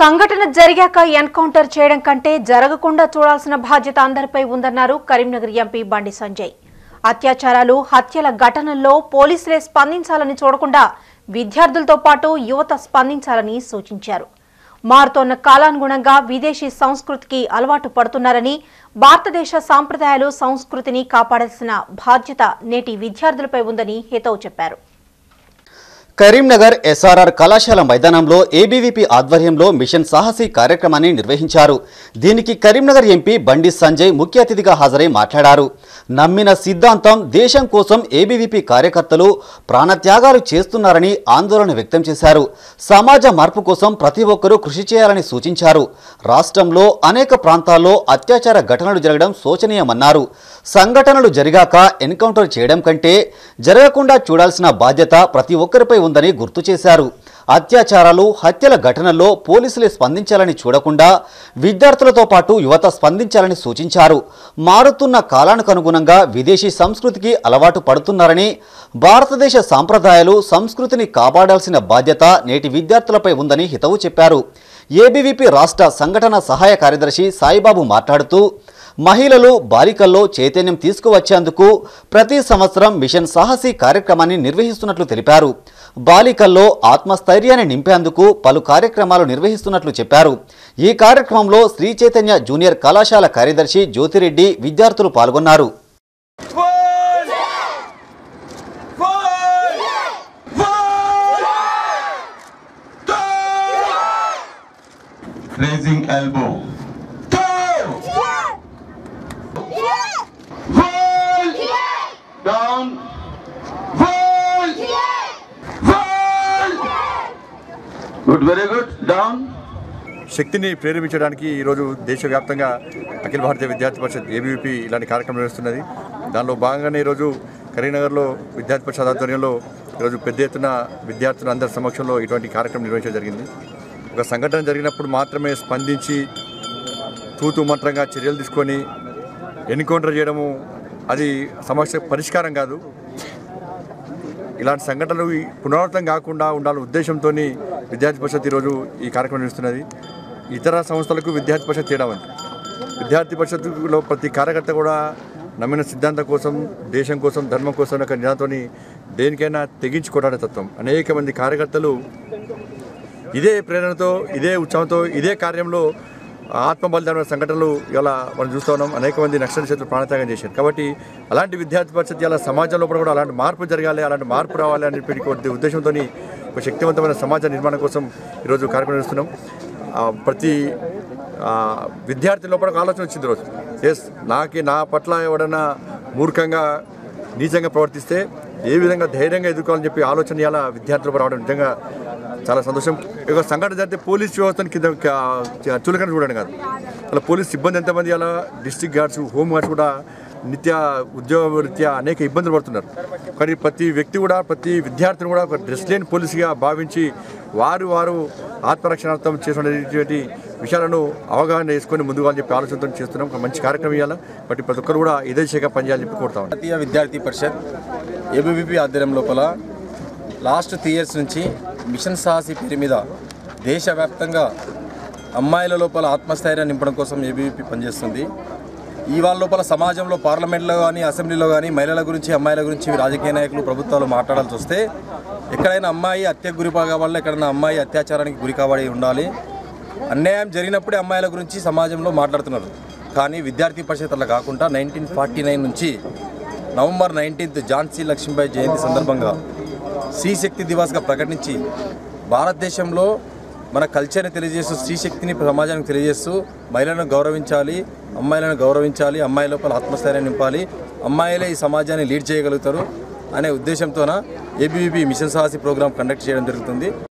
సంఘటన జరిగాక ఎన్కౌంటర్ చేయడం కంటే జరగకుండా చూడాల్సిన బాధ్యత అందరిపై ఉందన్నారు కరీంనగర్ ఎంపీ బండి సంజయ్ అత్యాచారాలు హత్యల ఘటనల్లో పోలీసులే స్పందించాలని చూడకుండా విద్యార్థులతో పాటు యువత స్పందించాలని సూచించారు మారుతోన్న కాలానుగుణంగా విదేశీ సంస్కృతికి అలవాటు పడుతున్నారని భారతదేశ సాంప్రదాయాలు సంస్కృతిని కాపాడాల్సిన బాధ్యత నేటి విద్యార్థులపై ఉందని హితవు చెప్పారు కరీంనగర్ ఎస్ఆర్ఆర్ కళాశాల మైదానంలో ఏబీవీపీ ఆధ్వర్యంలో మిషన్ సాహసి కార్యక్రమాన్ని నిర్వహించారు దీనికి కరీంనగర్ ఎంపీ బండి సంజయ్ ముఖ్య అతిథిగా హాజరై మాట్లాడారు నమ్మిన సిద్ధాంతం దేశం కోసం ఏబీవీపీ కార్యకర్తలు ప్రాణత్యాగాలు చేస్తున్నారని ఆందోళన వ్యక్తం చేశారు సమాజ మార్పు కోసం ప్రతి ఒక్కరూ కృషి చేయాలని సూచించారు రాష్ట్రంలో అనేక ప్రాంతాల్లో అత్యాచార ఘటనలు జరగడం శోచనీయమన్నారు సంఘటనలు జరిగాక ఎన్కౌంటర్ చేయడం కంటే జరగకుండా చూడాల్సిన బాధ్యత ప్రతి ఒక్కరిపై ఉందని గుర్తు చేశారు అత్యాచారాలు హత్యల ఘటనల్లో పోలీసులే స్పందించాలని చూడకుండా విద్యార్థులతో పాటు యువత స్పందించాలని సూచించారు మారుతున్న కాలానికనుగుణంగా విదేశీ సంస్కృతికి అలవాటు పడుతున్నారని భారతదేశ సాంప్రదాయాలు సంస్కృతిని కాపాడాల్సిన బాధ్యత నేటి విద్యార్థులపై ఉందని హితవు చెప్పారు ఏబీవీపీ రాష్ట్ర సంఘటన సహాయ కార్యదర్శి సాయిబాబు మాట్లాడుతూ మహిళలు బాలికల్లో చైతన్యం తీసుకువచ్చేందుకు ప్రతి సంవత్సరం మిషన్ సాహసి కార్యక్రమాన్ని నిర్వహిస్తున్నట్లు తెలిపారు బాలికల్లో ఆత్మస్థైర్యాన్ని నింపేందుకు పలు కార్యక్రమాలు నిర్వహిస్తున్నట్లు చెప్పారు ఈ కార్యక్రమంలో శ్రీ చైతన్య జూనియర్ కళాశాల కార్యదర్శి జ్యోతిరెడ్డి విద్యార్థులు పాల్గొన్నారు Full! Full! Full! Toe! Raising elbow. Toe! Full! Down. Full! Full! Good, very good. Down. శక్తిని ప్రేరేపించడానికి ఈరోజు దేశవ్యాప్తంగా అఖిల భారతీయ విద్యార్థి పరిషత్ ఏబీవీపీ ఇలాంటి కార్యక్రమం నిర్వహిస్తున్నది దానిలో భాగంగానే ఈరోజు కరీంనగర్లో విద్యార్థి పరిషత్ ఆధ్వర్యంలో ఈరోజు పెద్ద ఎత్తున విద్యార్థుల అందరి సమక్షంలో ఇటువంటి కార్యక్రమం నిర్వహించడం జరిగింది ఒక సంఘటన జరిగినప్పుడు మాత్రమే స్పందించి తూతు మంత్రంగా చర్యలు తీసుకొని ఎన్కౌంటర్ చేయడము అది సమస్య పరిష్కారం కాదు ఇలాంటి సంఘటనలు ఈ పునరావృతం కాకుండా ఉండాలనే ఉద్దేశంతో విద్యార్థి పరిషత్ ఈరోజు ఈ కార్యక్రమం నిర్వహిస్తున్నది ఇతర సంస్థలకు విద్యార్థి పరిషత్ తేడా ఉంది విద్యార్థి పరిషత్తులో ప్రతి కార్యకర్త కూడా నమ్మిన సిద్ధాంతం కోసం దేశం కోసం ధర్మం కోసం ఒక నినాదంతో దేనికైనా తెగించి కొట్టాడే తత్వం అనేక మంది కార్యకర్తలు ఇదే ప్రేరణతో ఇదే ఉత్సాహంతో ఇదే కార్యంలో ఆత్మ బలిదాన సంఘటనలు ఇలా మనం చూస్తూ ఉన్నాం అనేక మంది నక్సల్ చేతులు ప్రాణత్యాగం చేశారు కాబట్టి అలాంటి విద్యార్థి పరిస్థితి ఇలా సమాజంలో కూడా అలాంటి మార్పు జరగాలి అలాంటి మార్పు రావాలి అని చెప్పి ఉద్దేశంతో ఒక శక్తివంతమైన సమాజ నిర్మాణం కోసం ఈరోజు కార్యక్రమం చేస్తున్నాం ఆ, ప్రతి ఆ, విద్యార్థి లోపల ఒక ఆలోచన వచ్చింది రోజు ఎస్ నాకి నా పట్ల ఎవడన్నా మూర్ఖంగా నీచంగా ప్రవర్తిస్తే ఏ విధంగా ధైర్యంగా ఎదుర్కోవాలని చెప్పి ఆలోచన ఇలా విద్యార్థులకు రావడం నిజంగా చాలా సంతోషం ఒక సంఘటన జరిగితే పోలీస్ వ్యవస్థను కింద క- చులకన చూడండి కాదు అలా పోలీస్ సిబ్బంది ఎంతమంది అలా డిస్ట్రిక్ట్ గార్డ్స్ హోమ్ గార్డ్స్ కూడా నిత్య ఉద్యోగ రీత్యా అనేక ఇబ్బందులు పడుతున్నారు కానీ ప్రతి వ్యక్తి కూడా ప్రతి విద్యార్థిని కూడా ఒక డ్రెస్ లేని పోలీసుగా భావించి వారు వారు ఆత్మరక్షణార్థం చేసినటువంటి విషయాలను అవగాహన చేసుకొని ముందుగా అని చెప్పి ఆలోచనతో చేస్తున్నాం ఒక మంచి కార్యక్రమం ఇవ్వాలి బట్ ప్రతి ఒక్కరు కూడా ఇదే చేయగా పనిచేయాలని చెప్పి కోరుతా ఉన్నాం జాతీయ విద్యార్థి పరిషత్ ఏబీవీపీ ఆధ్వర్యం లోపల లాస్ట్ త్రీ ఇయర్స్ నుంచి మిషన్ సాహసి పేరు మీద దేశవ్యాప్తంగా అమ్మాయిల లోపల ఆత్మస్థైర్యాన్ని నింపడం కోసం ఏబీవీపీ పనిచేస్తుంది ఇవాళ లోపల సమాజంలో పార్లమెంట్లో కానీ అసెంబ్లీలో కానీ మహిళల గురించి అమ్మాయిల గురించి రాజకీయ నాయకులు ప్రభుత్వాలు మాట్లాడాల్సి వస్తే ఎక్కడైనా అమ్మాయి హత్యకు గురి కావాలి ఎక్కడైనా అమ్మాయి అత్యాచారానికి గురి కాబడి ఉండాలి అన్యాయం జరిగినప్పుడే అమ్మాయిల గురించి సమాజంలో మాట్లాడుతున్నారు కానీ విద్యార్థి పరిషత్ అలా కాకుండా నైన్టీన్ ఫార్టీ నైన్ నుంచి నవంబర్ నైన్టీన్త్ ఝాన్సీ లక్ష్మీబాయి జయంతి సందర్భంగా స్త్రీ శక్తి దివాస్గా ప్రకటించి భారతదేశంలో మన కల్చర్ని తెలియజేస్తూ స్త్రీ శక్తిని సమాజానికి తెలియజేస్తూ మహిళలను గౌరవించాలి అమ్మాయిలను గౌరవించాలి అమ్మాయి లోపల ఆత్మస్థైర్యం నింపాలి అమ్మాయిలే ఈ సమాజాన్ని లీడ్ చేయగలుగుతారు అనే ఉద్దేశంతోన ABVP mission Sahasi programme conduct చేయడం జరుగుతుంది